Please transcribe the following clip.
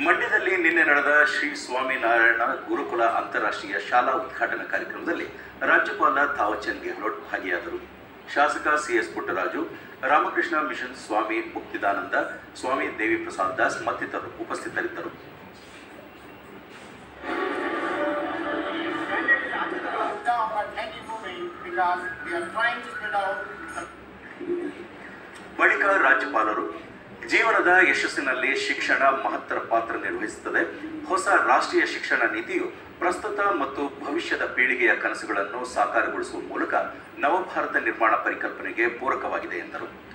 ಮಂಡ್ಯದಲ್ಲಿ ನಿನ್ನೆ ನಡೆದ ಶ್ರೀ ಸ್ವಾಮಿನಾರಾಯಣ ಗುರುಕುಲ ಅಂತಾರಾಷ್ಟ್ರೀಯ ಶಾಲಾ ಉದ್ಘಾಟನಾ ಕಾರ್ಯಕ್ರಮದಲ್ಲಿ ರಾಜ್ಯಪಾಲ ಥಾವರ್ಚಂದ್ ಗೆಹ್ಲೋಟ್ ಭಾಗಿಯಾದರು ಶಾಸಕ ಸಿಎಸ್ ಪುಟ್ಟರಾಜು ರಾಮಕೃಷ್ಣ ಮಿಷನ್ ಸ್ವಾಮಿ ಮುಕ್ತಿದಾನಂದ ಸ್ವಾಮಿ ದೇವಿ ಪ್ರಸಾದ್ ದಾಸ್ ಮತ್ತಿತರರು ಉಪಸ್ಥಿತರಿದ್ದರು down but hanging moving because we are trying to spread out the ಬಳಿಕ ರಾಜ್ಯಪಾಲರು ಜೀವನದ ಯಶಸ್ಸಿನಲ್ಲಿ ಶಿಕ್ಷಣ ಮಹತ್ತರ ಪಾತ್ರ ನಿರ್ವಹಿಸುತ್ತದೆ ಹೊಸ ರಾಷ್ಟ್ರೀಯ ಶಿಕ್ಷಣ ನೀತಿಯು ಪ್ರಸ್ತುತ ಮತ್ತು ಭವಿಷ್ಯದ ಪೀಳಿಗೆಯ ಕನಸುಗಳನ್ನು ಸಾಕಾರಗೊಳಿಸುವ ಮೂಲಕ ನವಭಾರತ ನಿರ್ಮಾಣ ಪರಿಕಲ್ಪನೆಗೆ ಪೂರಕವಾಗಿದೆ ಎಂದರು